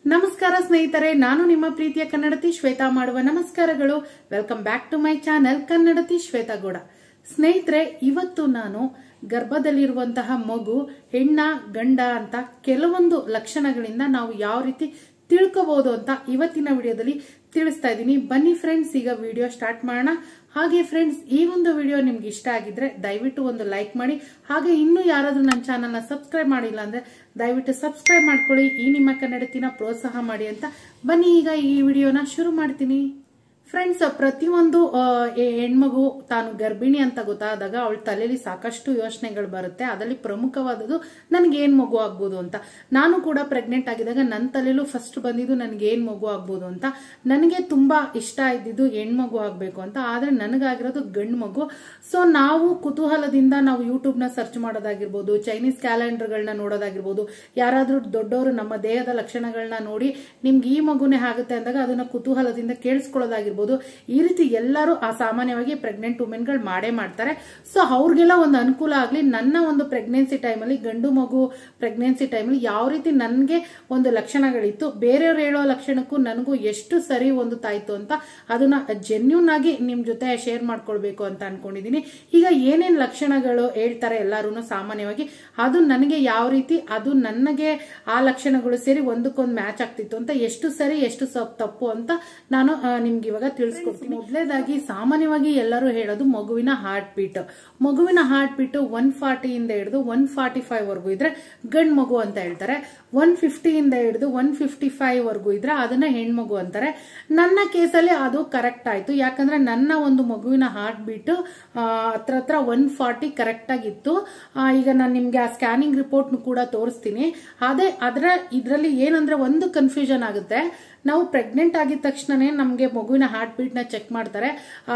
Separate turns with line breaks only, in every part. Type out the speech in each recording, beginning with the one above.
ನಮಸ್ಕಾರ ಸ್ನೇಹಿತರೆ ನಾನು ನಿಮ್ಮ ಪ್ರೀತಿಯ ಕನ್ನಡತಿ ಶ್ವೇತಾ ಮಾಡುವ ನಮಸ್ಕಾರಗಳು welcome back to my channel ಕನ್ನಡತಿ ಶ್ವೇತಾ ಗೌಡ ಸ್ನೇಹಿತರೆ ಇವತ್ತು ನಾನು ಗರ್ಭದಲ್ಲಿರುವಂತಹ ಮಗು ಹೆಣ್ಣ ಗಂಡ ಅಂತ ಕೆಲವೊಂದು ಲಕ್ಷಣಗಳಿಂದ ನಾವು ಯಾವ ರೀತಿ ತಿಳ್ಕೋಬಹುದು ಅಂತ ಇವತ್ತಿನ ವಿಡಿಯೋದಲ್ಲಿ ತಿಳಿಸ್ತಾ ಇದ್ದೀನಿ ಬನ್ನಿ ಫ್ರೆಂಡ್ಸ್ ಈಗ ವಿಡಿಯೋ ಸ್ಟಾರ್ಟ್ ಮಾಡೋಣ ಹಾಗೆ ಫ್ರೆಂಡ್ಸ್ ಈ ಒಂದು ವಿಡಿಯೋ ನಿಮ್ಗೆ ಇಷ್ಟ ಆಗಿದ್ರೆ ದಯವಿಟ್ಟು ಒಂದು ಲೈಕ್ ಮಾಡಿ ಹಾಗೆ ಇನ್ನೂ ಯಾರಾದ್ರೂ ನನ್ನ ಚಾನಲ್ನ ಸಬ್ಸ್ಕ್ರೈಬ್ ಮಾಡಿಲ್ಲ ಅಂದ್ರೆ ದಯವಿಟ್ಟು ಸಬ್ಸ್ಕ್ರೈಬ್ ಮಾಡ್ಕೊಳ್ಳಿ ಈ ನಿಮ್ಮ ಕನ್ನಡತಿನ ಪ್ರೋತ್ಸಾಹ ಮಾಡಿ ಅಂತ ಬನ್ನಿ ಈಗ ಈ ವಿಡಿಯೋನ ಶುರು ಮಾಡ್ತೀನಿ ಫ್ರೆಂಡ್ಸ್ ಪ್ರತಿಯೊಂದು ಆ, ಹೆ- ಹೆಣ್ಮಗು ತಾನು ಗರ್ಭಿಣಿ ಅಂತ ಗೊತ್ತಾದಾಗ ಅವಳ ತಲೆಯಲ್ಲಿ ಸಾಕಷ್ಟು ಯೋಚನೆಗಳು ಬರುತ್ತೆ ಅದರಲ್ಲಿ ಪ್ರಮುಖವಾದದ್ದು ನನಗೆ ಏನ್ ಮಗು ಆಗ್ಬೋದು ಅಂತ ನಾನು ಕೂಡ ಪ್ರೆಗ್ನೆಂಟ್ ಆಗಿದಾಗ ನನ್ನ ತಲೆಯಲ್ಲೂ ಫಸ್ಟ್ ಬಂದಿದ್ದು ನನಗೆ ಏನ್ ಮಗು ಆಗ್ಬೋದು ಅಂತ ನನಗೆ ತುಂಬಾ ಇಷ್ಟ ಇದ್ದಿದ್ದು ಹೆಣ್ಮಗು ಆಗ್ಬೇಕು ಅಂತ ಆದ್ರೆ ನನಗಾಗಿರೋದು ಗಂಡು ಮಗು ಸೊ ನಾವು ಕುತೂಹಲದಿಂದ ನಾವು ಯೂಟ್ಯೂಬ್ ನ ಸರ್ಚ್ ಮಾಡೋದಾಗಿರ್ಬೋದು ಚೈನೀಸ್ ಕ್ಯಾಲೆಂಡರ್ಗಳನ್ನ ನೋಡೋದಾಗಿರ್ಬೋದು ಯಾರಾದ್ರೂ ದೊಡ್ಡವರು ನಮ್ಮ ದೇಹದ ಲಕ್ಷಣಗಳನ್ನ ನೋಡಿ ನಿಮ್ಗೆ ಈ ಮಗುನೇ ಆಗುತ್ತೆ ಅಂದಾಗ ಅದನ್ನ ಕುತೂಹಲದಿಂದ ಕೇಳಿಸ್ಕೊಳ್ಳೋದಾಗಿರ್ಬೋದು ಈ ರೀತಿ ಎಲ್ಲರೂ ಆ ಸಾಮಾನ್ಯವಾಗಿ ಪ್ರೆಗ್ನೆಂಟ್ ವುಮೆನ್ಗಳು ಮಾಡೇ ಮಾಡ್ತಾರೆ ಸೊ ಅವ್ರಿಗೆಲ್ಲ ಒಂದು ಅನುಕೂಲ ಆಗ್ಲಿ ನನ್ನ ಒಂದು ಪ್ರೆಗ್ನೆನ್ಸಿ ಟೈಮಲ್ಲಿ ಗಂಡು ಮಗು ಪ್ರೆಗ್ನೆನ್ಸಿ ಟೈಮಲ್ಲಿ ಯಾವ ರೀತಿ ನನಗೆ ಒಂದು ಲಕ್ಷಣಗಳಿತ್ತು ಬೇರೆಯವ್ರು ಹೇಳೋ ಲಕ್ಷಣಕ್ಕೂ ನನಗೂ ಎಷ್ಟು ಸರಿ ಹೊಂದುತ್ತಾಯ್ತು ಅಂತ ಅದನ್ನ ಜೆನ್ಯೂನ್ ಆಗಿ ನಿಮ್ ಜೊತೆ ಶೇರ್ ಮಾಡ್ಕೊಳ್ಬೇಕು ಅಂತ ಅನ್ಕೊಂಡಿದೀನಿ ಈಗ ಏನೇನ್ ಲಕ್ಷಣಗಳು ಹೇಳ್ತಾರೆ ಎಲ್ಲಾರು ಸಾಮಾನ್ಯವಾಗಿ ಅದು ನನಗೆ ಯಾವ ರೀತಿ ಅದು ನನಗೆ ಆ ಲಕ್ಷಣಗಳು ಸೇರಿ ಒಂದಕ್ಕೊಂದು ಮ್ಯಾಚ್ ಆಗ್ತಿತ್ತು ಅಂತ ಎಷ್ಟು ಸರಿ ಎಷ್ಟು ಸ- ತಪ್ಪು ಅಂತ ನಾನು ಆ, ನಿಮ್ಗೆ ಇವಾಗ ತಿಳಿಸ್ಕೊಡ್ತೀನಿ ಮೊದಲೇದಾಗಿ ಸಾಮಾನ್ಯವಾಗಿ ಎಲ್ಲರೂ ಹೇಳೋದು ಮಗುವಿನ ಹಾರ್ಟ್ ಬೀಟ್ ಮಗುವಿನ ಹಾರ್ಟ್ ಬೀಟ್ ಒನ್ ಫಾರ್ಟಿಯಿಂದ ಹಿಡಿದು ಒನ್ ಫಾರ್ಟಿ ಫೈವ್ ವರ್ಗು ಇದ್ರೆ ಗಂಡ್ ಮಗು ಅಂತ ಹೇಳ್ತಾರೆ ಒನ್ ಫಿಫ್ಟಿಯಿಂದ ಹಿಡಿದು ಒನ್ ಫಿಫ್ಟಿ ಫೈವ್ ವರ್ಗು ಇದ್ರೆ ಅದನ್ನ ಹೆಣ್ಮಗು ಅಂತಾರೆ ನನ್ನ ಕೇಸಲ್ಲಿ ಅದು ಕರೆಕ್ಟ್ ಆಯ್ತು ಯಾಕಂದ್ರೆ ನನ್ನ ಒಂದು ಮಗುವಿನ ಹಾರ್ಟ್ ಬೀಟ್ ಹತ್ರ ಹತ್ರ ಒನ್ ಫಾರ್ಟಿ ಕರೆಕ್ಟ್ ಆಗಿತ್ತು ಆ, ಈಗ ನಾನು ನಿಮ್ಗೆ ಆ ಸ್ಕ್ಯಾನಿಂಗ್ ರಿಪೋರ್ಟ್ ಕೂಡ ತೋರಿಸ್ತೀನಿ ಅದೇ ಅದರ ಇದರಲ್ಲಿ ಏನಂದ್ರೆ ಒಂದು ಕನ್ಫ್ಯೂಷನ್ ಆಗುತ್ತೆ ನಾವು ಪ್ರೆಗ್ನೆಂಟ್ ಆಗಿದ ತಕ್ಷಣನೇ ನಮಗೆ ಮಗುವಿನ ಹಾರ್ಟ್ ಬೀಟ್ ನ ಚೆಕ್ ಮಾಡ್ತಾರೆ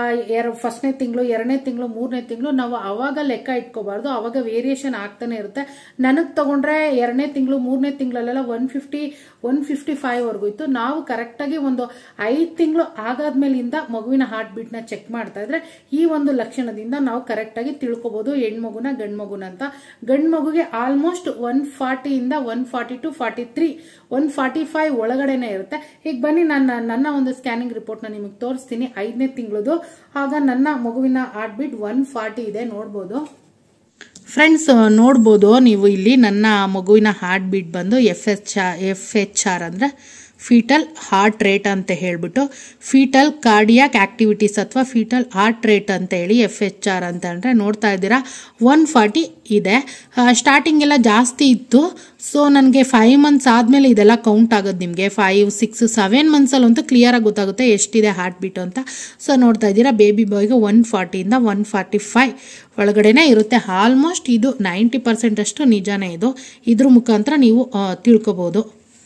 ಫಸ್ಟ್ನೇ ತಿಂಗಳು ಎರಡನೇ ತಿಂಗಳು ಮೂರನೇ ತಿಂಗಳು ನಾವು ಅವಾಗ ಲೆಕ್ಕ ಇಟ್ಕೋಬಾರ್ದು ಅವಾಗ ವೇರಿಯೇಷನ್ ಆಗ್ತಾನೆ ಇರುತ್ತೆ ನನಗ್ ತಗೊಂಡ್ರೆ ಎರಡನೇ ತಿಂಗಳು ಮೂರನೇ ತಿಂಗಳಲ್ಲೆಲ್ಲ one fifty one fifty five ವರ್ಗು ಇತ್ತು ನಾವು ಕರೆಕ್ಟ್ ಆಗಿ ಒಂದು ಐದು ತಿಂಗಳು ಆಗಾದ್ಮೇಲಿಂದ ಮಗುವಿನ ಹಾರ್ಟ್ ಬೀಟ್ ನ ಚೆಕ್ ಮಾಡ್ತಾ ಇದ್ರೆ ಈ ಒಂದು ಲಕ್ಷಣದಿಂದ ನಾವು ಕರೆಕ್ಟ್ ಆಗಿ ತಿಳ್ಕೊಬಹುದು ಹೆಣ್ಮಗುನ ಗಂಡ್ ಮಗುನ ಅಂತ ಗಂಡ್ ಮಗುಗೆ ಆಲ್ಮೋಸ್ಟ್ ಒನ್ ಫಾರ್ಟಿಯಿಂದ one forty two forty three one forty five ಒಳಗಡೆನೆ ಇರುತ್ತೆ ಈಗ ಬನ್ನಿ ನನ್ನ ನನ್ನ ಒಂದು ಸ್ಕ್ಯಾನಿಂಗ್ ರಿಪೋರ್ಟ್ ನ ನಿಮಗೆ ತೋರಿಸ್ತೀನಿ ಐದನೇ ತಿಂಗಳದು ಆಗ ನನ್ನ ಮಗುವಿನ ಹಾರ್ಟ್ ಬೀಟ್ ಒನ್ ಫಾರ್ಟಿ ಇದೆ ನೋಡ್ಬೋದು ಫ್ರೆಂಡ್ಸ್ ನೋಡ್ಬೋದು ನೀವು ಇಲ್ಲಿ ನನ್ನ ಮಗುವಿನ ಹಾರ್ಟ್ ಬೀಟ್ ಬಂದು F H F H R ಅಂದರೆ ಫೀಟಲ್ ಹಾರ್ಟ್ ರೇಟ್ ಅಂತ ಹೇಳ್ಬಿಟ್ಟು ಫೀಟಲ್ ಕಾರ್ಡಿಯಾಕ್ ಆಕ್ಟಿವಿಟೀಸ್ ಅಥವಾ ಫೀಟಲ್ ಹಾರ್ಟ್ ರೇಟ್ ಅಂತ ಹೇಳಿ ಎಫ್ ಎಚ್ ಆರ್ ಅಂತ ಅಂದರೆ ನೋಡ್ತಾ ಇದ್ದೀರಾ ಒನ್ ಫಾರ್ಟಿ ಇದೆ ಸ್ಟಾರ್ಟಿಂಗ್ ಎಲ್ಲ ಜಾಸ್ತಿ ಇತ್ತು ಸೊ ನನಗೆ ಫೈವ್ ಮಂತ್ಸ್ ಆದಮೇಲೆ ಇದೆಲ್ಲ ಕೌಂಟ್ ಆಗೋದು ನಿಮಗೆ ಫೈವ್ ಸಿಕ್ಸ್ ಸೆವೆನ್ ಮಂತ್ಸಲ್ಲಂತೂ ಕ್ಲಿಯರಾಗಿ ಗೊತ್ತಾಗುತ್ತೆ ಎಷ್ಟಿದೆ ಹಾರ್ಟ್ ಬೀಟ್ ಅಂತ ಸೊ ನೋಡ್ತಾ ಇದ್ದೀರಾ ಬೇಬಿ ಬಾಯ್ಗೆ ಒನ್ ಫಾರ್ಟಿಯಿಂದ ಒನ್ ಫಾರ್ಟಿ ಫೈವ್ ಒಳಗಡೆನೆ ಇರುತ್ತೆ ಆಲ್ಮೋಸ್ಟ್ ಇದು ನೈಂಟಿ ಪರ್ಸೆಂಟ್ ಅಷ್ಟು ನಿಜಾನೇ ಇದು ಇದ್ರ ಮುಖಾಂತರ ನೀವು ಆ, ತಿಳ್ಕೊಬೋದು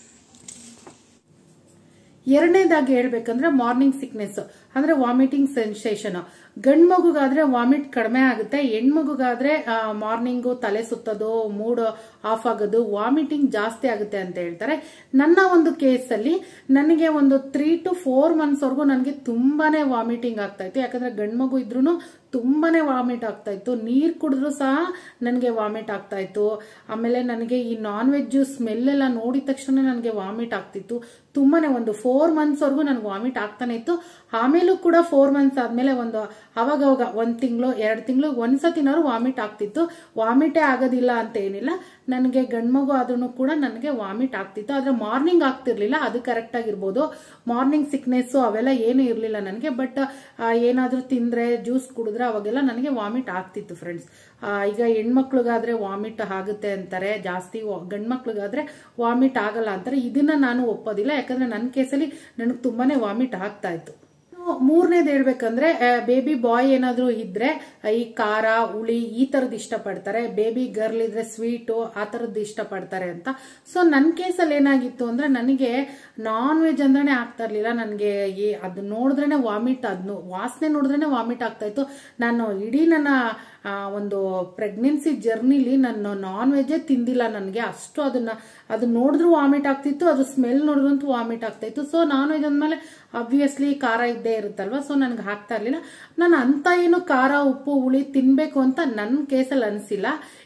ಎರಡನೇದಾಗಿ ಹೇಳ್ಬೇಕಂದ್ರೆ ಮಾರ್ನಿಂಗ್ ಸಿಕ್ನೆಸ್ ಅಂದ್ರೆ ವಾಮಿಟಿಂಗ್ ಸೆನ್ಸೇಷನ್ ಗಂಡ್ ಮಗುಗಾದ್ರೆ ವಾಮಿಟ್ ಕಡಿಮೆ ಆಗುತ್ತೆ ಹೆಣ್ಮಗುಗಾದ್ರೆ ಮಾರ್ನಿಂಗು ತಲೆ ಸುತ್ತೋದು ಮೂಡ್ ಆಫ್ ಆಗೋದು ವಾಮಿಟಿಂಗ್ ಜಾಸ್ತಿ ಆಗುತ್ತೆ ಅಂತ ಹೇಳ್ತಾರೆ ನನ್ನ ಒಂದು ಕೇಸಲ್ಲಿ ನನಗೆ ಒಂದು ತ್ರೀ ಟು ಫೋರ್ ಮಂತ್ಸ್ ವರೆಗೂ ನನಗೆ ತುಂಬಾನೇ ವಾಮಿಟಿಂಗ್ ಆಗ್ತಾ ಇತ್ತು ಯಾಕಂದ್ರೆ ಗಂಡ್ ಮಗು ಇದ್ರೂ ತುಂಬಾನೇ ವಾಮಿಟ್ ಆಗ್ತಾ ಇತ್ತು ನೀರ್ ಕುಡಿದ್ರು ಸಹ ನನಗೆ ವಾಮಿಟ್ ಆಗ್ತಾ ಇತ್ತು ಆಮೇಲೆ ನನಗೆ ಈ ನಾನ್ ವೆಜ್ ಸ್ಮೆಲ್ ಎಲ್ಲ ನೋಡಿದ ತಕ್ಷಣ ನನಗೆ ವಾಮಿಟ್ ಆಗ್ತಿತ್ತು ತುಂಬಾನೇ ಒಂದು ಫೋರ್ ಮಂತ್ಸ್ ವರೆಗೂ ನನಗೆ ವಾಮಿಟ್ ಆಗ್ತಾನೆ ಇತ್ತು ಆಮೇಲೂ ಕೂಡ ಫೋರ್ ಮಂತ್ಸ್ ಆದ್ಮೇಲೆ ಒಂದು ಅವಾಗ ಅವಾಗ ಒಂದ್ ತಿಂಗಳು ಎರಡು ತಿಂಗಳು ಒಂದ್ಸತಿನಾದ್ರು ವಾಮಿಟ್ ಆಗ್ತಿತ್ತು ವಾಮಿಟೇ ಆಗೋದಿಲ್ಲ ಅಂತ ಏನಿಲ್ಲ ನನಗೆ ಗಂಡ್ಮಗು ಆದ್ರೂ ಕೂಡ ನನಗೆ ವಾಮಿಟ್ ಆಗ್ತಿತ್ತು ಆದ್ರೆ ಮಾರ್ನಿಂಗ್ ಆಗ್ತಿರ್ಲಿಲ್ಲ ಅದು ಕರೆಕ್ಟ್ ಆಗಿರ್ಬೋದು ಮಾರ್ನಿಂಗ್ ಸಿಕ್ನೆಸ್ ಅವೆಲ್ಲ ಏನು ಇರ್ಲಿಲ್ಲ ನನಗೆ ಬಟ್ ಏನಾದ್ರೂ ತಿಂದ್ರೆ ಜ್ಯೂಸ್ ಕುಡಿದ್ರೆ ಅವಾಗೆಲ್ಲ ನನಗೆ ವಾಮಿಟ್ ಆಗ್ತಿತ್ತು ಫ್ರೆಂಡ್ಸ್ ಈಗ ಹೆಣ್ಮಕ್ಳಿಗಾದ್ರೆ ವಾಮಿಟ್ ಆಗುತ್ತೆ ಅಂತಾರೆ ಜಾಸ್ತಿ ಗಂಡ್ಮಕ್ಳಿಗಾದ್ರೆ ವಾಮಿಟ್ ಆಗಲ್ಲ ಅಂತಾರೆ ಇದನ್ನ ನಾನು ಒಪ್ಪೋದಿಲ್ಲ ಯಾಕಂದ್ರೆ ನನ್ನ ಕೇಸಲ್ಲಿ ನನಗೆ ತುಂಬಾನೇ ವಾಮಿಟ್ ಆಗ್ತಾ ಇತ್ತು ಮೂರನೇದು ಹೇಳ್ಬೇಕಂದ್ರೆ ಬೇಬಿ ಬಾಯ್ ಏನಾದ್ರೂ ಇದ್ರೆ ಆ, ಈ ಖಾರ ಹುಳಿ ಈ ತರದ್ ಇಷ್ಟಪಡ್ತಾರೆ ಬೇಬಿ ಗರ್ಲ್ ಇದ್ರೆ ಸ್ವೀಟು ಆ ತರದ್ದು ಇಷ್ಟಪಡ್ತಾರೆ ಅಂತ ಸೊ ನನ್ನ ಕೇಸಲ್ಲಿ ಏನಾಗಿತ್ತು ಅಂದ್ರೆ ನನಗೆ ನಾನ್ ವೆಜ್ ಅಂದ್ರೇನೆ ಆಗ್ತಾ ಇರ್ಲಿಲ್ಲ ನನಗೆ ಅದು ನೋಡಿದ್ರೇನೆ ವಾಮಿಟ್ ಅದನ್ನು ವಾಸನೆ ನೋಡಿದ್ರೇನೆ ವಾಮಿಟ್ ಆಗ್ತಾ ಇತ್ತು ನಾನು ಇಡೀ ನನ್ನ ಆ, ಒಂದು ಪ್ರೆಗ್ನೆನ್ಸಿ ಜರ್ನಿಲಿ ನಾನು ನಾನ್ ವೆಜ್ಜೇ ತಿಂದಿಲ್ಲ ನನಗೆ ಅಷ್ಟು ಅದನ್ನ ಅದು ನೋಡಿದ್ರು ವಾಮಿಟ್ ಆಗ್ತಿತ್ತು ಅದು ಸ್ಮೆಲ್ ನೋಡಿದ್ರಂತೂ ವಾಮಿಟ್ ಆಗ್ತಾ ಇತ್ತು ಸೊ ನಾನ್ ವೆಜ್ ಅಂದ್ಮೇಲೆ ಅಬ್ವಿಯಸ್ಲಿ ಖಾರ ಇದ್ದೇ ಇರುತ್ತಲ್ವಾ ಸೊ ನನಗೆ ಆಗ್ತಾ ಇರ್ಲಿಲ್ಲ ನಾನು ಅಂತ ಏನು ಖಾರ ಉಪ್ಪು ಹುಳಿ ತಿನ್ಬೇಕು ಅಂತ ನನ್ನ ಕೇಸಲ್ಲಿ ಅನಿಸಿಲ್ಲ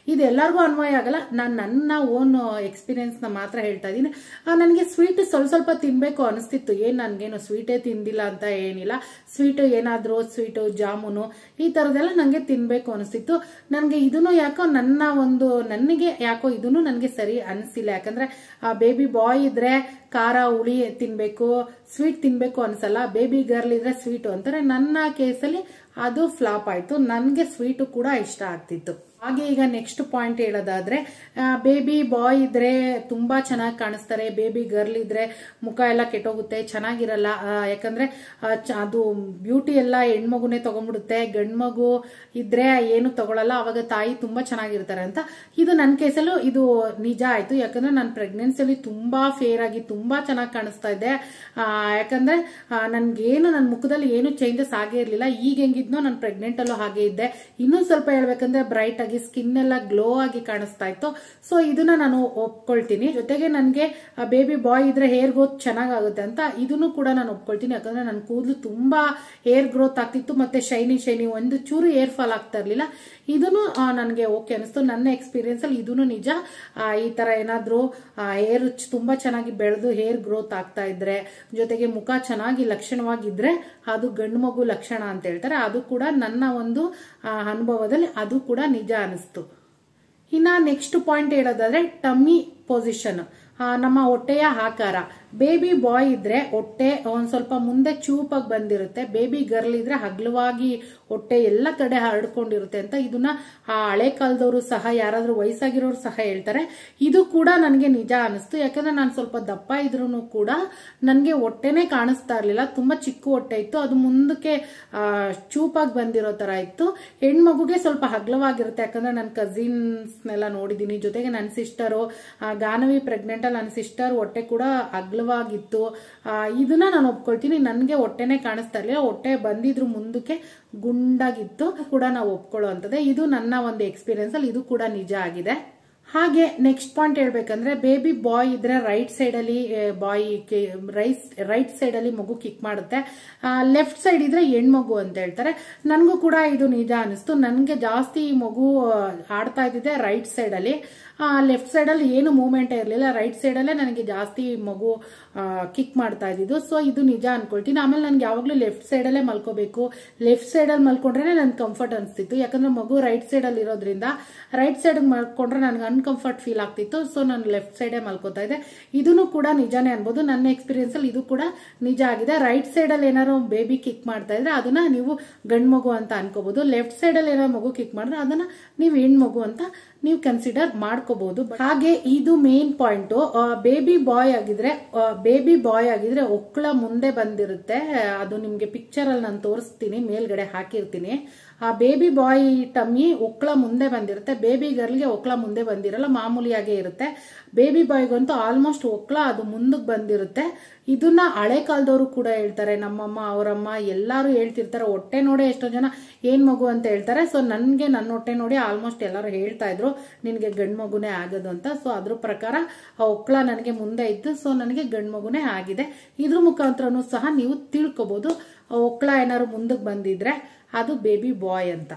ಇದು ಎಲ್ಲರಿಗೂ ಅನ್ವಯ ಆಗಲ್ಲ ನಾನು ನನ್ನ ಓನ್ ಎಕ್ಸ್ಪೀರಿಯನ್ಸ್ನ ಮಾತ್ರ ಹೇಳ್ತಾ ಇದ್ದೀನಿ ನನಗೆ ಸ್ವೀಟ್ ಸ್ವಲ್ಪ ಸ್ವಲ್ಪ ತಿನ್ಬೇಕು ಅನಿಸ್ತಿತ್ತು ಏನು ನನಗೇನು ಸ್ವೀಟೇ ತಿಂದಿಲ್ಲ ಅಂತ ಏನಿಲ್ಲ ಸ್ವೀಟು ಏನಾದರೂ ಸ್ವೀಟು ಜಾಮೂನು ಈ ಥರದ್ದೆಲ್ಲ ನನಗೆ ತಿನ್ನಬೇಕು ಅನಿಸ್ತಿತ್ತು ನನಗೆ ಇದನ್ನು ಯಾಕೋ ನನ್ನ ಒಂದು ನನಗೆ ಯಾಕೋ ಇದನ್ನು ನನಗೆ ಸರಿ ಅನಿಸಿಲ್ಲ ಯಾಕಂದ್ರೆ ಆ ಬೇಬಿ ಬಾಯ್ ಇದ್ರೆ ಖಾರ ಹುಳಿ ತಿನ್ಬೇಕು ಸ್ವೀಟ್ ತಿನ್ಬೇಕು ಅನ್ಸಲ್ಲ ಬೇಬಿ ಗರ್ಲ್ ಇದ್ರೆ ಸ್ವೀಟು ಅಂತಾರೆ ನನ್ನ ಕೇಸಲ್ಲಿ ಅದು ಫ್ಲಾಪ್ ಆಯ್ತು ನನಗೆ ಸ್ವೀಟು ಕೂಡ ಇಷ್ಟ ಆಗ್ತಿತ್ತು ಹಾಗೆ ಈಗ ನೆಕ್ಸ್ಟ್ ಪಾಯಿಂಟ್ ಹೇಳೋದಾದ್ರೆ ಬೇಬಿ ಬಾಯ್ ಇದ್ರೆ ತುಂಬಾ ಚೆನ್ನಾಗಿ ಕಾಣಿಸ್ತಾರೆ ಬೇಬಿ ಗರ್ಲ್ ಇದ್ರೆ ಮುಖ ಎಲ್ಲ ಕೆಟ್ಟೋಗುತ್ತೆ ಚೆನ್ನಾಗಿರಲ್ಲ ಆ, ಯಾಕಂದ್ರೆ ಆ, ಚ- ಅದು ಬ್ಯೂಟಿ ಎಲ್ಲ ಹೆಣ್ಮಗುನೇ ತಗೊಂಡ್ಬಿಡುತ್ತೆ ಗಂಡ್ಮಗು ಇದ್ರೆ ಏನು ತಗೊಳಲ್ಲ ಅವಾಗ ತಾಯಿ ತುಂಬಾ ಚೆನ್ನಾಗಿರ್ತಾರೆ ಅಂತ ಇದು ನನ್ನ ಕೇಸಲ್ಲೂ ಇದು ನಿಜ ಆಯ್ತು ಯಾಕಂದ್ರೆ ನಾನು ಪ್ರೆಗ್ನೆನ್ಸಿಯಲ್ಲಿ ತುಂಬಾ ಫೇರ್ ಆಗಿ ತುಂಬಾ ಚೆನ್ನಾಗಿ ಕಾಣಿಸ್ತಾ ಇದ್ದೆ ಆ, ಯಾಕಂದ್ರೆ ಆ, ನನ್ಗೇನು ನನ್ನ ಮುಖದಲ್ಲಿ ಏನು ಚೇಂಜಸ್ ಆಗೇ ಇರಲಿಲ್ಲ ಈಗ ಹೆಂಗಿದ್ನೋ ನಾನು ಪ್ರೆಗ್ನೆಂಟ್ ಅಲ್ಲೂ ಹಾಗೆ ಇದ್ದೆ ಇನ್ನೂ ಸ್ವಲ್ಪ ಹೇಳ್ಬೇಕಂದ್ರೆ ಬ್ರೈಟ್ ಆಗಿ ಸ್ಕಿನ್ ಎಲ್ಲ ಗ್ಲೋ ಆಗಿ ಕಾಣಿಸ್ತಾ ಇತ್ತು ಸೊ ಇದನ್ನ ನಾನು ಒಪ್ಕೊಳ್ತೀನಿ ಜೊತೆಗೆ ನನಗೆ ಬೇಬಿ ಬಾಯ್ ಇದ್ರೆ ಹೇರ್ ಗ್ರೋತ್ ಚೆನ್ನಾಗಾಗುತ್ತೆ ಅಂತ ಇದನ್ನು ಕೂಡ ನಾನು ಒಪ್ಕೊಳ್ತೀನಿ ಯಾಕಂದ್ರೆ ನನ್ನ ಕೂದಲು ತುಂಬಾ ಹೇರ್ ಗ್ರೋತ್ ಆಗ್ತಿತ್ತು ಮತ್ತೆ ಶೈನಿ ಶೈನಿ ಒಂದು ಚೂರು ಹೇರ್ ಫಾಲ್ ಆಗ್ತಾ ಇರ್ಲಿಲ್ಲ ಇದನ್ನು ನನಗೆ ಓಕೆ ಅನಿಸ್ತು ನನ್ನ ಎಕ್ಸ್ಪೀರಿಯನ್ಸ್ ಅಲ್ಲಿ ಇದನ್ನು ನಿಜ ಆ, ಈ ತರ ಏನಾದ್ರೂ ಹೇರ್ ತುಂಬಾ ಚೆನ್ನಾಗಿ ಬೆಳೆದು ಹೇರ್ ಗ್ರೋತ್ ಆಗ್ತಾ ಇದ್ರೆ ಜೊತೆಗೆ ಮುಖ ಚೆನ್ನಾಗಿ ಲಕ್ಷಣವಾಗಿದ್ರೆ ಅದು ಗಂಡು ಮಗು ಲಕ್ಷಣ ಅಂತ ಹೇಳ್ತಾರೆ ಅದು ಕೂಡ ನನ್ನ ಒಂದು ಆ, ಅನುಭವದಲ್ಲಿ ಅದು ಕೂಡ ನಿಜ ಅನಿಸ್ತು ಇನ್ನ ನೆಕ್ಸ್ಟ್ ಪಾಯಿಂಟ್ ಹೇಳೋದಾದ್ರೆ ಟಮ್ಮಿ ಪೊಸಿಷನ್ ನಮ್ಮ ಹೊಟ್ಟೆಯ ಆಕಾರ ಬೇಬಿ ಬಾಯ್ ಇದ್ರೆ ಹೊಟ್ಟೆ ಒಂದ್ ಸ್ವಲ್ಪ ಮುಂದೆ ಚೂಪಾಗಿ ಬಂದಿರುತ್ತೆ ಬೇಬಿ ಗರ್ಲ್ ಇದ್ರೆ ಹಗ್ಲವಾಗಿ ಹೊಟ್ಟೆ ಎಲ್ಲ ಕಡೆ ಹರಡ್ಕೊಂಡಿರುತ್ತೆ ಅಂತ ಇದನ್ನ ಆ ಹಳೆ ಕಾಲದವರು ಸಹ ಯಾರಾದ್ರೂ ವಯಸ್ಸಾಗಿರೋರು ಸಹ ಹೇಳ್ತಾರೆ ಇದು ಕೂಡ ನನಗೆ ನಿಜ ಅನಿಸ್ತು ಯಾಕಂದ್ರೆ ನಾನು ಸ್ವಲ್ಪ ದಪ್ಪ ಇದ್ರೂ ಕೂಡ ನನಗೆ ಹೊಟ್ಟೆನೇ ಕಾಣಿಸ್ತಾ ಇರ್ಲಿಲ್ಲ ತುಂಬಾ ಚಿಕ್ಕ ಹೊಟ್ಟೆ ಇತ್ತು ಅದು ಮುಂದಕ್ಕೆ ಆ, ಚೂಪಾಗಿ ಬಂದಿರೋ ತರ ಇತ್ತು ಹೆಣ್ಮಗುಗೆ ಸ್ವಲ್ಪ ಹಗ್ಲವಾಗಿರುತ್ತೆ ಯಾಕಂದ್ರೆ ನನ್ನ ಕಸಿನ್ಸ್ನೆಲ್ಲ ನೋಡಿದೀನಿ ಜೊತೆಗೆ ನನ್ನ ಸಿಸ್ಟರು ಗಾನವಿ ಪ್ರೆಗ್ನೆಂಟ್ ಅಲ್ಲಿ ನನ್ನ ಸಿಸ್ಟರ್ ಹೊಟ್ಟೆ ಕೂಡ ಅಗ್ಲವಾಗಿತ್ತು ಆ, ಇದನ್ನ ನಾನು ಒಪ್ಕೊಳ್ತೀನಿ ನನಗೆ ಹೊಟ್ಟೆನೇ ಕಾಣಿಸ್ತಾ ಇರಲಿಲ್ಲ ಹೊಟ್ಟೆ ಬಂದಿದ್ರು ಮುಂದಕ್ಕೆ ಗುಂಡಾಗಿತ್ತು ಕೂಡ ನಾವು ಒಪ್ಕೊಳ್ಳೋ ಅಂಥದ್ದೇ ಇದು ನನ್ನ ಒಂದು ಎಕ್ಸ್ಪೀರಿಯನ್ಸ್ ಅಲ್ಲಿ ಇದು ಕೂಡ ನಿಜ ಆಗಿದೆ ಹಾಗೆ ನೆಕ್ಸ್ಟ್ ಪಾಯಿಂಟ್ ಹೇಳ್ಬೇಕಂದ್ರೆ ಬೇಬಿ ಬಾಯ್ ಇದ್ರೆ ರೈಟ್ ಸೈಡ್ ಅಲ್ಲಿ ಬಾಯ್ ರೈಟ್ ರೈಟ್ ಸೈಡ್ ಅಲ್ಲಿ ಮಗು ಕಿಕ್ ಮಾಡುತ್ತೆ ಲೆಫ್ಟ್ ಸೈಡ್ ಇದ್ರೆ ಹೆಣ್ಮಗು ಅಂತ ಹೇಳ್ತಾರೆ ನನಗೂ ಕೂಡ ಇದು ನಿಜ ಅನಿಸ್ತು ನನಗೆ ಜಾಸ್ತಿ ಈ ಮಗು ಆ, ಆಡ್ತಾ ಇದ್ದಿದೆ ರೈಟ್ ಸೈಡ್ ಅಲ್ಲಿ ಲೆಫ್ಟ್ ಸೈಡ್ ಅಲ್ಲಿ ಏನು ಮೂವ್ಮೆಂಟ್ ಇರಲಿಲ್ಲ ರೈಟ್ ಸೈಡ್ ಅಲ್ಲೇ ನನಗೆ ಜಾಸ್ತಿ ಮಗು ಕಿಕ್ ಮಾಡ್ತಾ ಇದ್ದಿದ್ದು ಸೊ ಇದು ನಿಜ ಅನ್ಕೊಳ್ತೀನಿ ಆಮೇಲೆ ನನ್ಗೆ ಯಾವಾಗ್ಲೂ ಲೆಫ್ಟ್ ಸೈಡ್ ಅಲ್ಲೇ ಮಲ್ಕೋಬೇಕು ಲೆಫ್ಟ್ ಸೈಡ್ ಅಲ್ಲಿ ಮಲ್ಕೊಂಡ್ರೆ ನನ್ಗೆ ಕಂಫರ್ಟ್ ಅನಿಸ್ತಿತ್ತು ಯಾಕಂದ್ರೆ ಮಗು ರೈಟ್ ಸೈಡ್ ಅಲ್ಲಿ ಇರೋದ್ರಿಂದ ರೈಟ್ ಸೈಡ್ ಮಲ್ಕೊಂಡ್ರೆ ನನ್ಗೆ ಅನ್ಕಂಫರ್ಟ್ ಫೀಲ್ ಆಗ್ತಿತ್ತು ಸೊ ನಾನು ಲೆಫ್ಟ್ ಸೈಡೇ ಮಲ್ಕೋತಾ ಇದ್ದೆ ಇದನ್ನು ಕೂಡ ನಿಜಾನೇ ಅನ್ಬೋದು ನನ್ನ ಎಕ್ಸ್ಪೀರಿಯನ್ಸ್ ಅಲ್ಲಿ ಇದು ಕೂಡ ನಿಜ ಆಗಿದೆ ರೈಟ್ ಸೈಡ್ ಅಲ್ಲಿ ಏನಾದ್ರು ಬೇಬಿ ಕಿಕ್ ಮಾಡ್ತಾ ಇದ್ರೆ ಅದನ್ನ ನೀವು ಗಂಡ್ ಮಗು ಅಂತ ಅನ್ಕೋಬಹುದು ಲೆಫ್ಟ್ ಸೈಡ್ ಅಲ್ಲಿ ಏನಾದ್ರು ಮಗು ಕಿಕ್ ಮಾಡಿದ್ರೆ ಅದನ್ನ ನೀವು ಹೆಣ್ಮಗು ಅಂತ ನೀವು ಕನ್ಸಿಡರ್ ಮಾಡ್ಕೋಬಹುದು ಹಾಗೆ ಇದು ಮೇನ್ ಪಾಯಿಂಟ್ ಬೇಬಿ ಬಾಯ್ ಆಗಿದ್ರೆ ಬೇಬಿ ಬಾಯ್ ಆಗಿದ್ರೆ ಒಕ್ಕಳ ಮುಂದೆ ಬಂದಿರುತ್ತೆ ಅದು ನಿಮ್ಗೆ ಪಿಕ್ಚರ್ ಅಲ್ಲಿ ನಾನು ತೋರಿಸ್ತೀನಿ ಮೇಲ್ಗಡೆ ಹಾಕಿರ್ತೀನಿ ಆ ಬೇಬಿ ಬಾಯ್ ಟಮ್ಮಿ ಒಕ್ಕಳ ಮುಂದೆ ಬಂದಿರುತ್ತೆ ಬೇಬಿ ಗರ್ಲ್ಗೆ ಒಕ್ಕಳ ಮುಂದೆ ಬಂದಿರಲ್ಲ ಮಾಮೂಲಿಯಾಗೇ ಇರುತ್ತೆ ಬೇಬಿ ಬಾಯ್ಗಂತೂ ಆಲ್ಮೋಸ್ಟ್ ಒಕ್ಕಳ ಅದು ಮುಂದಕ್ಕೆ ಬಂದಿರುತ್ತೆ ಇದನ್ನ ಹಳೆ ಕಾಲದವರು ಕೂಡ ಹೇಳ್ತಾರೆ ನಮ್ಮಮ್ಮ ಅವರಮ್ಮ ಎಲ್ಲರೂ ಹೇಳ್ತಿರ್ತಾರೆ ಹೊಟ್ಟೆ ನೋಡೇ ಎಷ್ಟೋ ಜನ ಏನ್ ಮಗು ಅಂತ ಹೇಳ್ತಾರೆ ಸೊ ನನ್ಗೆ ನನ್ನ ಹೊಟ್ಟೆ ನೋಡಿ ಆಲ್ಮೋಸ್ಟ್ ಎಲ್ಲರೂ ಹೇಳ್ತಾ ಇದ್ರು ನಿನ್ಗೆ ಗಂಡ್ ಮಗುನೇ ಆಗೋದು ಅಂತ ಸೊ ಅದ್ರ ಪ್ರಕಾರ ಆ ಒಕ್ಕಳ ನನಗೆ ಮುಂದೆ ಇತ್ತು ಸೊ ನನಗೆ ಗಂಡ್ ಮಗುನೇ ಆಗಿದೆ ಇದ್ರ ಮುಖಾಂತರನು ಸಹ ನೀವು ತಿಳ್ಕೊಬಹುದು ಆ ಒಕ್ಕಳ ಏನಾದ್ರು ಮುಂದಕ್ಕೆ ಬಂದಿದ್ರೆ ಅದು ಬೇಬಿ ಬಾಯ್ ಅಂತ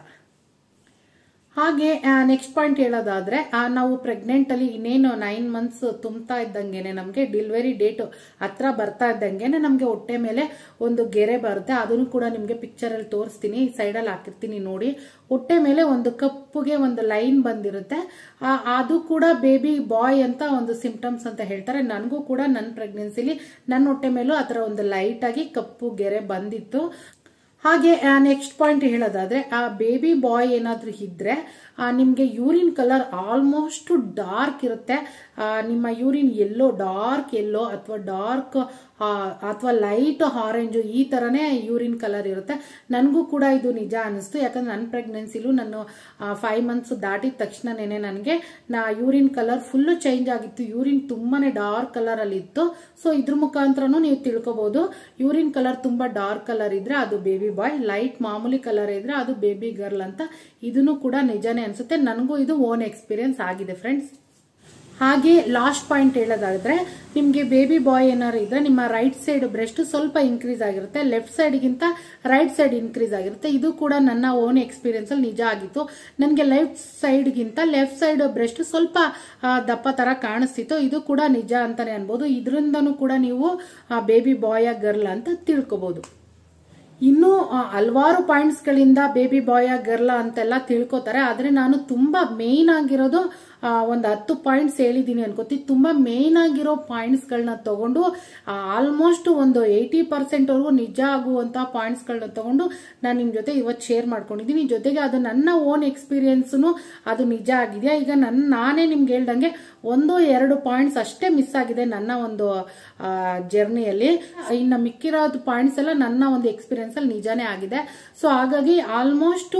ಹಾಗೆ ನೆಕ್ಸ್ಟ್ ಪಾಯಿಂಟ್ ಹೇಳೋದಾದ್ರೆ ಆ, ನಾವು ಪ್ರೆಗ್ನೆಂಟ್ ಅಲ್ಲಿ ಇನ್ನೇನು ನೈನ್ ಮಂತ್ಸ್ ತುಂಬ್ತಾ ಇದ್ದಂಗೆನೆ ನಮಗೆ ಡೆಲಿವರಿ ಡೇಟ್ ಹತ್ರ ಬರ್ತಾ ಇದ್ದಂಗೆನೆ ನಮಗೆ ಹೊಟ್ಟೆ ಮೇಲೆ ಒಂದು ಗೆರೆ ಬರುತ್ತೆ ಅದನ್ನು ಕೂಡ ನಿಮಗೆ ಪಿಕ್ಚರ್ ಅಲ್ಲಿ ತೋರಿಸ್ತೀನಿ ಸೈಡ್ ಅಲ್ಲಿ ಹಾಕಿರ್ತೀನಿ ನೋಡಿ ಹೊಟ್ಟೆ ಮೇಲೆ ಒಂದು ಕಪ್ಪುಗೆ ಒಂದು ಲೈನ್ ಬಂದಿರುತ್ತೆ ಆ, ಅದು ಕೂಡ ಬೇಬಿ ಬಾಯ್ ಅಂತ ಒಂದು ಸಿಂಪ್ಟಮ್ಸ್ ಅಂತ ಹೇಳ್ತಾರೆ ನನಗೂ ಕೂಡ ನನ್ನ ಪ್ರೆಗ್ನೆನ್ಸಿಲಿ ನನ್ನ ಹೊಟ್ಟೆ ಮೇಲೂ ಆ ಥರ ಒಂದು ಲೈಟ್ ಆಗಿ ಕಪ್ಪು ಗೆರೆ ಬಂದಿತ್ತು ಹಾಗೆ ನೆಕ್ಸ್ಟ್ ಪಾಯಿಂಟ್ ಹೇಳೋದಾದ್ರೆ ಆ ಬೇಬಿ ಬಾಯ್ ಏನಾದ್ರೂ ಇದ್ರೆ ಆ, ನಿಮ್ಗೆ ಯೂರಿನ್ ಕಲರ್ ಆಲ್ಮೋಸ್ಟ್ ಡಾರ್ಕ್ ಇರುತ್ತೆ ಆ, ನಿಮ್ಮ ಯೂರಿನ್ ಎಲ್ಲೋ ಡಾರ್ಕ್ ಎಲ್ಲೋ ಅಥವಾ ಡಾರ್ಕ್ ಅಥವಾ ಲೈಟ್ ಆರೆಂಜ್ ಈ ತರನೇ ಯೂರಿನ್ ಕಲರ್ ಇರುತ್ತೆ ನನಗೂ ಕೂಡ ಇದು ನಿಜ ಅನಿಸ್ತು ಯಾಕಂದ್ರೆ ನನ್ನ ಪ್ರೆಗ್ನೆನ್ಸಿಲೂ ನಾನು ಫೈವ್ ಮಂತ್ಸ್ ದಾಟಿದ ತಕ್ಷಣನೇ ನನಗೆ ನಾ ಯೂರಿನ್ ಕಲರ್ ಫುಲ್ಲು ಚೇಂಜ್ ಆಗಿತ್ತು ಯೂರಿನ್ ತುಂಬಾನೇ ಡಾರ್ಕ್ ಕಲರ್ ಅಲ್ಲಿ ಇತ್ತು ಸೊ ಇದ್ರ ಮುಖಾಂತರನು ನೀವು ತಿಳ್ಕೊಬಹುದು ಯೂರಿನ್ ಕಲರ್ ತುಂಬಾ ಡಾರ್ಕ್ ಕಲರ್ ಇದ್ರೆ ಅದು ಬೇಬಿ ಬಾಯ್ ಲೈಟ್ ಮಾಮೂಲಿ ಕಲರ್ ಇದ್ರೆ ಅದು ಬೇಬಿ ಗರ್ಲ್ ಅಂತ ಇದನ್ನು ಕೂಡ ನಿಜಾನೇ ಅನ್ಸುತ್ತೆ ನನಗೂ ಇದು ಓನ್ ಎಕ್ಸ್ಪೀರಿಯನ್ಸ್ ಆಗಿದೆ ಫ್ರೆಂಡ್ಸ್ ಹಾಗೆ ಲಾಸ್ಟ್ ಪಾಯಿಂಟ್ ಹೇಳೋದಾದ್ರೆ ನಿಮಗೆ ಬೇಬಿ ಬಾಯ್ ಏನಾದ್ರು ಇದ್ರೆ ನಿಮ್ಮ ರೈಟ್ ಸೈಡ್ ಬ್ರೆಸ್ಟ್ ಸ್ವಲ್ಪ ಇನ್ಕ್ರೀಸ್ ಆಗಿರುತ್ತೆ ಲೆಫ್ಟ್ ಸೈಡ್ಗಿಂತ ರೈಟ್ ಸೈಡ್ ಇನ್ಕ್ರೀಸ್ ಆಗಿರುತ್ತೆ ಇದು ಕೂಡ ನನ್ನ ಓನ್ ಎಕ್ಸ್ಪೀರಿಯನ್ಸ್ ಅಲ್ಲಿ ನಿಜ ಆಗಿತ್ತು ನನಗೆ ಲೆಫ್ಟ್ ಸೈಡ್ಗಿಂತ ಲೆಫ್ಟ್ ಸೈಡ್ ಬ್ರೆಸ್ಟ್ ಸ್ವಲ್ಪ ಆ, ದಪ್ಪ ತರ ಕಾಣಿಸ್ತಿತ್ತು ಇದು ಕೂಡ ನಿಜ ಅಂತಾನೆ ಅನ್ಬೋದು ಇದರಿಂದನೂ ಕೂಡ ನೀವು ಬೇಬಿ ಬಾಯ್ ಗರ್ಲ್ ಅಂತ ತಿಳ್ಕೊಬಹುದು ಇನ್ನೂ ಆ, ಹಲವಾರು ಪಾಯಿಂಟ್ಸ್ ಗಳಿಂದ ಬೇಬಿ ಬಾಯ್ ಗರ್ಲ ಅಂತೆಲ್ಲ ತಿಳ್ಕೊತಾರೆ ಆದ್ರೆ ನಾನು ತುಂಬಾ ಮೇನ್ ಆಗಿರೋದು ಆ, ಒಂದು ಹತ್ತು ಪಾಯಿಂಟ್ಸ್ ಹೇಳಿದೀನಿ ಅನ್ಕೋತೀನಿ ತುಂಬಾ ಮೇನ್ ಆಗಿರೋ ಪಾಯಿಂಟ್ಸ್ ಗಳನ್ನ ತಗೊಂಡು ಆಲ್ಮೋಸ್ಟ್ ಒಂದು ಏಯ್ಟಿ ಪರ್ಸೆಂಟ್ ವರೆಗೂ ನಿಜ ಆಗುವಂತ ಪಾಯಿಂಟ್ಸ್ ಗಳನ್ನ ತಗೊಂಡು ನಾನು ನಿಮ್ ಜೊತೆ ಇವತ್ತು ಶೇರ್ ಮಾಡ್ಕೊಂಡಿದ್ದೀನಿ ಜೊತೆಗೆ ಅದು ನನ್ನ ಓನ್ ಎಕ್ಸ್ಪೀರಿಯನ್ಸ್ ಅದು ನಿಜ ಆಗಿದೆಯಾ ಈಗ ನನ್ನ ನಾನೇ ನಿಮ್ಗೆ ಹೇಳ್ದಂಗೆ ಒಂದು ಎರಡು ಪಾಯಿಂಟ್ಸ್ ಅಷ್ಟೇ ಮಿಸ್ ಆಗಿದೆ ನನ್ನ ಒಂದು ಜರ್ನಿಯಲ್ಲಿ ಇನ್ನು ಮಿಕ್ಕಿರೋದು ಪಾಯಿಂಟ್ಸ್ ಎಲ್ಲ ನನ್ನ ಒಂದು ಎಕ್ಸ್ಪೀರಿಯನ್ಸ್ ಅಲ್ಲಿ ನಿಜಾನೇ ಆಗಿದೆ ಸೊ ಹಾಗಾಗಿ ಆಲ್ಮೋಸ್ಟ್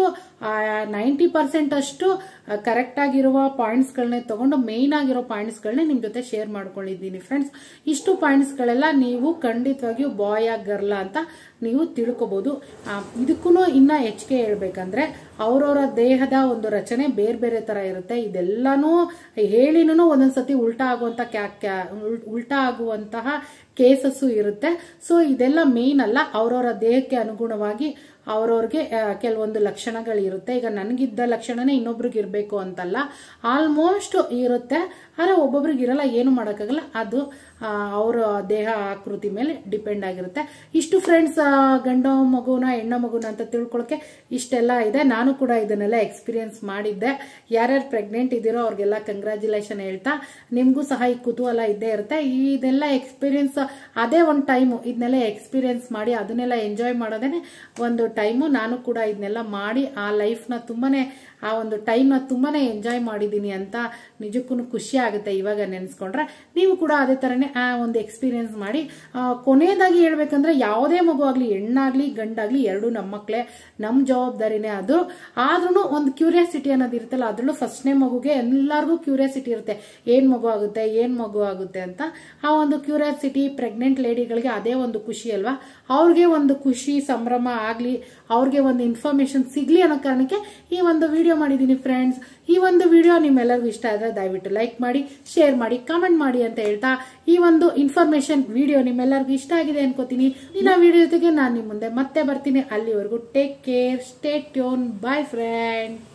ನೈಂಟಿ ಪರ್ಸೆಂಟ್ ಅಷ್ಟು ಕರೆಕ್ಟ್ ಆಗಿರುವ ಪಾಯಿಂಟ್ಸ್ ಗಳನ್ನೇ ತಗೊಂಡು ಮೇನ್ ಆಗಿರೋ ಪಾಯಿಂಟ್ಸ್ ಗಳನ್ನೇ ನಿಮ್ ಜೊತೆ ಶೇರ್ ಮಾಡ್ಕೊಂಡಿದ್ದೀನಿ ಫ್ರೆಂಡ್ಸ್ ಇಷ್ಟು ಪಾಯಿಂಟ್ಸ್ ಗಳೆಲ್ಲ ನೀವು ಖಂಡಿತವಾಗಿಯೂ ಬಾಯ್ ಆ ಗರ್ಲ ಅಂತ ನೀವು ತಿಳ್ಕೊಬಹುದು ಇದಕ್ಕೂ ಇನ್ನ ಹೆಚ್ಚಿಗೆ ಹೇಳ್ಬೇಕಂದ್ರೆ ಅವ್ರವ್ರ ದೇಹದ ಒಂದು ರಚನೆ ಬೇರೆ ಬೇರೆ ತರ ಇರುತ್ತೆ ಇದೆಲ್ಲಾನು ಹೇಳಿನೂ ಒಂದೊಂದ್ಸತಿ ಉಲ್ಟಾ ಆಗುವಂತ ಕ್ಯಾ- ಕ್ಯಾ- ಉಲ್- ಉಲ್ಟಾ ಆಗುವಂತಹ ಕೇಸಸ್ ಇರುತ್ತೆ ಸೊ ಇದೆಲ್ಲ ಮೇನ್ ಅಲ್ಲ ಅವ್ರವ್ರ ದೇಹಕ್ಕೆ ಅನುಗುಣವಾಗಿ ಅವ್ರವ್ರಿಗೆ ಆ, ಕೆಲವೊಂದು ಲಕ್ಷಣಗಳು ಇರುತ್ತೆ ಈಗ ನನಗಿದ್ದ ಲಕ್ಷಣನೇ ಇನ್ನೊಬ್ರಿಗೆ ಇರಬೇಕು ಅಂತಲ್ಲ ಆಲ್ಮೋಸ್ಟ್ ಇರುತ್ತೆ ಆದ್ರೆ ಒಬ್ಬೊಬ್ರಿಗೆ ಇರಲ್ಲ ಏನು ಮಾಡೋಕ್ಕಾಗಲ್ಲ ಅದು ಆ, ಅವರ ದೇಹ ಆಕೃತಿ ಮೇಲೆ ಡಿಪೆಂಡ್ ಆಗಿರುತ್ತೆ ಇಷ್ಟು ಫ್ರೆಂಡ್ಸ್ ಗಂಡ ಮಗುನ ಹೆಣ್ಣು ಮಗುನ ಅಂತ ತಿಳ್ಕೊಳಕ್ಕೆ ಇಷ್ಟೆಲ್ಲ ಇದೆ ನಾನು ಕೂಡ ಇದನ್ನೆಲ್ಲ ಎಕ್ಸ್ಪೀರಿಯನ್ಸ್ ಮಾಡಿದ್ದೆ ಯಾರ್ಯಾರು ಪ್ರೆಗ್ನೆಂಟ್ ಇದ್ದೀರೋ ಅವ್ರಿಗೆಲ್ಲ ಕಂಗ್ರ್ಯಾಚುಲೇಷನ್ ಹೇಳ್ತಾ ನಿಮ್ಗೂ ಸಹ ಈ ಕುತೂಹಲ ಇದ್ದೇ ಇರುತ್ತೆ ಇದೆಲ್ಲ ಎಕ್ಸ್ಪೀರಿಯನ್ಸ್ ಅದೇ ಒಂದು ಟೈಮು ಇದನ್ನೆಲ್ಲ ಎಕ್ಸ್ಪೀರಿಯನ್ಸ್ ಮಾಡಿ ಅದನ್ನೆಲ್ಲ ಎಂಜಾಯ್ ಮಾಡೋದೇನೆ ಒಂದು ಟೈಮು ನಾನು ಕೂಡ ಇದನ್ನೆಲ್ಲ ಮಾಡಿ ಆ ಲೈಫ್ನ ತುಂಬಾನೇ ಆ ಒಂದು ಟೈಮ್ನ ತುಂಬಾನೇ ಎಂಜಾಯ್ ಮಾಡಿದ್ದೀನಿ ಅಂತ ನಿಜಕ್ಕೂ ಖುಷಿ ಆಗುತ್ತೆ ಇವಾಗ ನೆನೆಸ್ಕೊಂಡ್ರೆ ನೀವು ಕೂಡ ಅದೇ ತರನೇ ಆ ಒಂದು ಎಕ್ಸ್ಪೀರಿಯನ್ಸ್ ಮಾಡಿ ಆ, ಕೊನೆಯದಾಗಿ ಹೇಳ್ಬೇಕಂದ್ರೆ ಯಾವುದೇ ಮಗು ಆಗ್ಲಿ ಹೆಣ್ಣಾಗ್ಲಿ ಗಂಡಾಗ್ಲಿ ಎರಡು ನಮ್ಮ ಮಕ್ಕಳೇ ನಮ್ಮ ಜವಾಬ್ದಾರಿನೇ ಅದು ಆದ್ರೂ ಒಂದು ಕ್ಯೂರಿಯಾಸಿಟಿ ಅನ್ನೋದು ಇರುತ್ತಲ್ಲ ಅದ್ರಲ್ಲೂ ಫಸ್ಟ್ನೇ ಮಗುಗೆ ಎಲ್ಲರಿಗೂ ಕ್ಯೂರಿಯಾಸಿಟಿ ಇರುತ್ತೆ ಏನ್ ಮಗು ಆಗುತ್ತೆ ಏನ್ ಮಗು ಆಗುತ್ತೆ ಅಂತ ಆ ಒಂದು ಕ್ಯೂರಿಯಾಸಿಟಿ ಪ್ರೆಗ್ನೆಂಟ್ ಲೇಡಿಗಳಿಗೆ ಅದೇ ಒಂದು ಖುಷಿ ಅಲ್ವಾ ಅವ್ರಿಗೆ ಒಂದು ಖುಷಿ ಸಂಭ್ರಮ ಆಗ್ಲಿ ಅವ್ರಿಗೆ ಒಂದು ಇನ್ಫಾರ್ಮೇಶನ್ ಸಿಗ್ಲಿ ಅನ್ನೋ ಕಾರಣಕ್ಕೆ ಈ ಒಂದು ವಿಡಿಯೋ ಮಾಡಿದೀನಿ ಫ್ರೆಂಡ್ಸ್ ಈ ಒಂದು ವಿಡಿಯೋ ನಿಮ್ಮೆಲ್ಲರಿಗೂ ಇಷ್ಟ ಆದ್ರೆ ದಯವಿಟ್ಟು ಲೈಕ್ ಮಾಡಿ ಶೇರ್ ಮಾಡಿ ಕಾಮೆಂಟ್ ಮಾಡಿ ಅಂತ ಹೇಳ್ತಾ ಈ ಒಂದು ಇನ್ಫಾರ್ಮೇಶನ್ ವಿಡಿಯೋ ನಿಮ್ಮೆಲ್ಲರಿಗೂ ಇಷ್ಟ ಆಗಿದೆ ಅನ್ಕೋತೀನಿ ಇನ್ನ ವಿಡಿಯೋ ಜೊತೆಗೆ ನಾನು ನಿಮ್ಮ ಮುಂದೆ ಮತ್ತೆ ಬರ್ತೀನಿ ಅಲ್ಲಿವರೆಗೂ take care stay tune bye friend